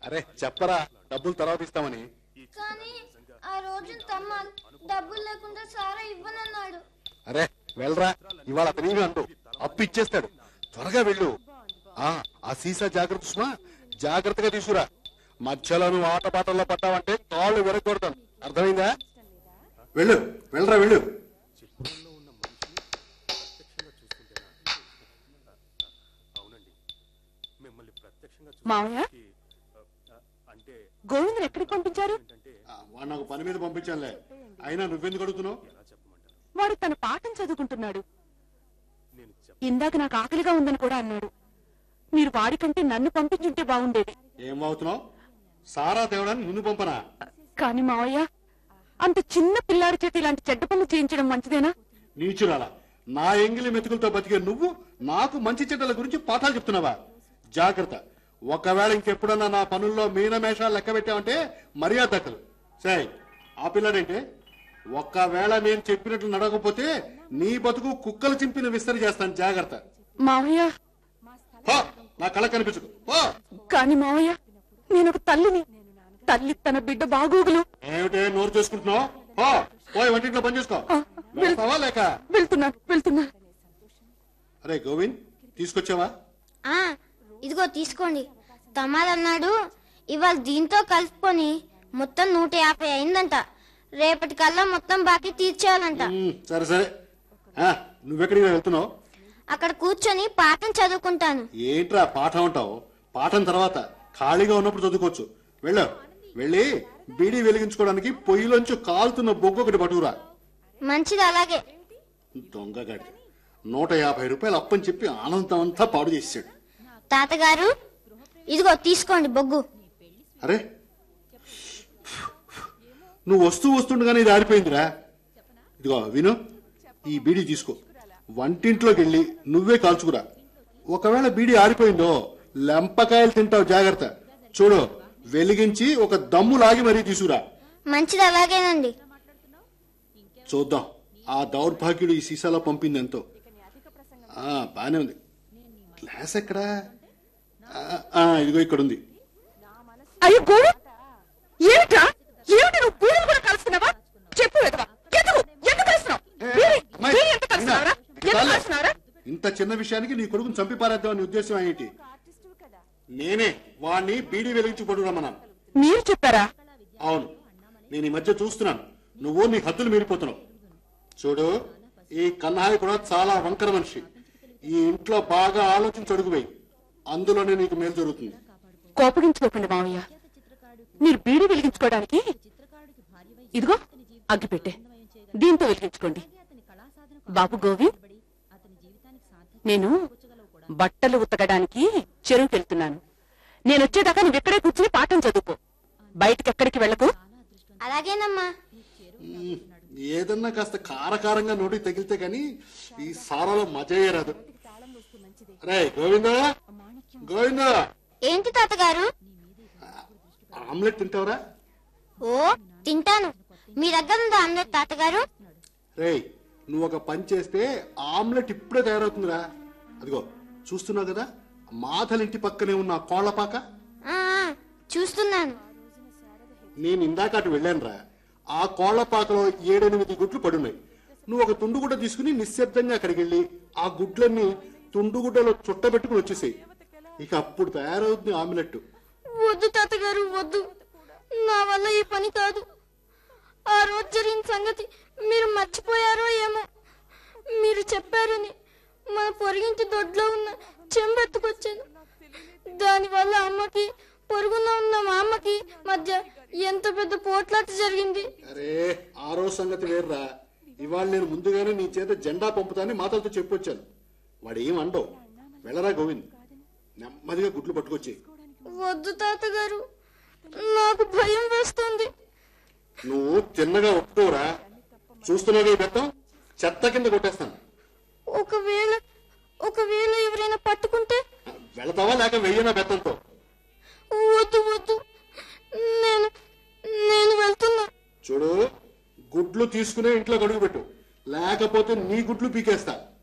అరే చెప్పరా డబ్బులు తర్వాత ఇస్తామని కానీ ఆ రోజు తమ్మ డబ్బులు లేకుండా సారా ఇవ్వనన్నాడు అరే వెళ్ళరా ఇవాళ అతనేమి అండు అప్పు ఇచ్చేస్తాడు త్వరగా వెళ్ళు ఆ ఆ సీసా జాగ్రత్త సుమా జాగ్రత్తగా తీసుకురా మధ్యలో నువ్వు ఆట పాటల్లో పట్టావంటే కాళ్ళు విరగొడతాను అర్థమైందా వెళ్ళు వెళ్ళరా వెళ్ళు మావయ్య గోవింద్ ఎక్కడికి పంపించారు ఆ, వాడు నాకు పని మీద పంపించానులే అయినా నువ్వెందుకు అడుగుతున్నావు వాడు తన పాఠం చదువుకుంటున్నాడు ఇందాక నాకు ఆకలిగా ఉందని కూడా అన్నాడు మీరు వాడికంటే నన్ను పంపించుంటే బాగుండేది ఏం అవుతున్నావు సారా తేవడానికి నిన్ను పంపనా కాని మావయ్య అంత చిన్న పిల్లాడి చేతి ఇలాంటి చెడ్డ పనులు చేయించడం మంచిదేనా నీచురాల నా ఎంగిలి మెతుకులతో బతికే నువ్వు నాకు మంచి చెడ్డల గురించి పాఠాలు చెప్తున్నావా జాగ్రత్త ఒకవేళ ఇంకెప్పుడన్నా నా పనుల్లో మీనమేషాలు లెక్క పెట్టావంటే మర్యాద దక్కదు సరే ఆ పిల్లాడంటే ఒక్కవేళ నేను చెప్పినట్లు నడవకపోతే నీ బతుకు కుక్కలు చింపిన విస్తరి చేస్తాను జాగ్రత్త మావయ్య పో, నా కళ కనిపించదు పో. కాని మావయ్య నేను ఒక తల్లిని తల్లి తన బిడ్డ బాగోగులు ఏమిటే నోరు చేసుకుంటున్నావు పో, పోయి వంటింట్లో పని చేసుకో ఆ, వెళ్తావా లేక వెళ్తున్నాను వెళ్తున్నాను అరే గోవింద్ తీసుకొచ్చావా ఆ ఇదిగో తీసుకోండి తమ్మాలన్నాడు ఇవాళ దీంతో కలుపుకొని మొత్తం నూట యాభై అయిందంట రేపటికల్లా మొత్తం బాకీ తీర్చేయాలంట ఉమ్, సరే సరే ఆ, నువ్వెక్కడికి వెళ్తున్నావు అక్కడ కూర్చొని పాఠం చదువుకుంటాను ఏంట్రా పాఠం అంటావు పాఠం తర్వాత ఖాళీగా ఉన్నప్పుడు చదువుకోవచ్చు వెళ్ళు వెళ్ళి బీడీ వెలిగించుకోవడానికి పొయ్యిలోంచి కాలుతున్న బొగ్గు ఒకటి పట్టుకురా మంచిది అలాగే దొంగగాడి నూట యాభై రూపాయలు అప్పని చెప్పి ఆనందం అంతా పాడు చేసాడు తాతగారు ఇదిగో తీసుకోండి బొగ్గు అరే నువ్వు వస్తూ వస్తుండగానే ఇది ఆరిపోయిందిరా ఇదిగో విను ఈ బీడీ తీసుకో వంటింట్లోకి వెళ్ళి నువ్వే కాల్చుకురా ఒకవేళ బీడీ ఆరిపోయిందో లెంపకాయలు తింటావు జాగ్రత్త చూడు వెలిగించి ఒక దమ్ము లాగి మరీ తీసుకురా మంచిది అలాగేనండి చూద్దాం ఆ దౌర్భాగ్యుడు ఈ సీసాలో పంపింది ఎంతో ఆ, బానే ఉంది గ్లాస్ ఎక్కడా ఆ, ఆ, ఇదిగో ఇక్కడ ఉంది అయ్యో గోవింద్ ఏమిటా ఏమిటి నువ్వు పూలు కూడా కలుస్తున్నావా చెప్పు వెదవా ఎందుకు ఎందుకు కలుస్తున్నావు వీరి- అమ్మాయి, వీరి ఎంత కలుస్తున్నావురా ఇంకా ఎందుకు చాలే. కలుస్తున్నావురా ఇంత చిన్న విషయానికి నీ కొడుకుని చంపి పారేద్దామని ఉద్దేశం ఏంటి నేనే వాణ్ణి బీడీ వెలిగించి పడురమ్మన్నాను మీరు చెప్పారా అవును నేను ఈ మధ్య చూస్తున్నాను నువ్వు నీ హద్దులు మీరిపోతున్నావు చూడు ఈ కన్నాయి కూడా చాలా వంకర మనిషి ఈ ఇంట్లో బాగా ఆలోచించి అడుగుపోయి అందులోనే నీకు మేలు జరుగుతుంది కోపగించుకోకండి మావయ్య మీరు బీడీ వెలిగించుకోవడానికి ఇదిగో అగ్గి పెట్టే దీంతో వెలిగించుకోండి బాబు గోవింద్ నేను బట్టలు ఉతకడానికి చెరువుకి వెళ్తున్నాను నేను వచ్చేదాకా నువ్వు ఇక్కడే కూర్చుని పాఠం చదువుకో బయటికి ఎక్కడికి వెళ్ళకు అలాగేనమ్మా ఉమ్, ఏదన్నా కాస్త కారకారంగా నోటికి తగిలితే గాని ఈ సారాలో మజయే రాదు రే గోవిందా గోవిందా ఏంటి తాతగారు ఆమ్లెట్ తింటావురా ఓ తింటాను మీ దగ్గర ఉందా ఆమ్లెట్ తాతగారు రేయ్ నువ్వు ఒక పని చేస్తే ఆమ్లెట్ ఇప్పుడే తయారవుతుందిరా అదిగో చూస్తున్నావు కదా మాధల ఇంటి పక్కనే ఉన్న ఆ కోళ్లపాక ఆ, ఆ, చూస్తున్నాను నేను ఇందాక అటు వెళ్ళానురా ఆ కోళ్లపాకలో ఏడెనిమిది గుడ్లు పడున్నాయి నువ్వు ఒక తుండుగుడ్డ తీసుకుని నిశ్శబ్దంగా అక్కడికి వెళ్ళి ఆ గుడ్లన్నీ తుండుగుడ్డలో చుట్టబెట్టుకుని వచ్చేసాయి ఇక అప్పుడు తయారవుతుంది ఆమ్లెట్ వద్దు తాతగారు వద్దు నా వల్ల ఈ పని కాదు ఆ రోజు జరిగిన సంగతి మీరు మర్చిపోయారో ఏమో మీరు చెప్పారని మన పొరిగింటి దొడ్లో ఉన్న చెంబెత్తుకొచ్చాను దానివల్ల అమ్మకి పొరుగున ఉన్న మా అమ్మకి మధ్య ఎంత పెద్ద పోట్లాట జరిగింది అరే ఆ రోజు సంగతి వేర్రా ఇవాళ నేను ముందుగానే నీ చేత జెండా పంపుతానని మాతలతో చెప్పొచ్చాను వాడు ఏం అండవు వెళ్ళరా గోవింద్ నెమ్మదిగా గుడ్లు పట్టుకొచ్చి వద్దు తాతగారు నాకు భయం వేస్తుంది నువ్వు తిన్నగా ఒప్పుకోరా చూస్తున్నావు ఈ బెత్తం చెత్త కింద కొట్టేస్తాను ఒకవేళ ఒకవేళ ఎవరైనా పట్టుకుంటే వెళతావా లేక వెయ్యనా బెత్తంతో వద్దు వద్దు నేను నేను వెళ్తున్నా చూడు గుడ్లు తీసుకునే ఇంట్లో గడుగు పెట్టు లేకపోతే నీ గుడ్లు పీకేస్తా